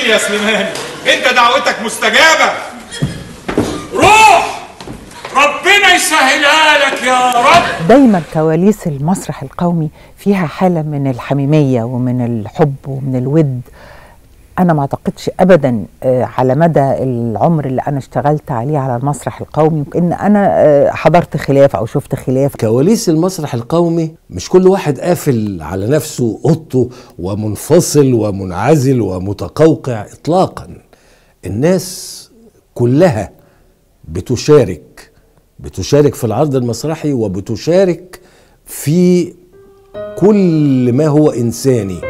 يا سليمان انت دعوتك مستجابه روح ربنا يسهلها لك يا رب دايما كواليس المسرح القومي فيها حالة من الحميمية ومن الحب ومن الود أنا ما أعتقدش أبدا آه، على مدى العمر اللي أنا اشتغلت عليه على المسرح القومي إن أنا آه، حضرت خلاف أو شفت خلاف كواليس المسرح القومي مش كل واحد قافل على نفسه اوضته ومنفصل ومنعزل ومتقوقع اطلاقا الناس كلها بتشارك بتشارك في العرض المسرحي وبتشارك في كل ما هو انساني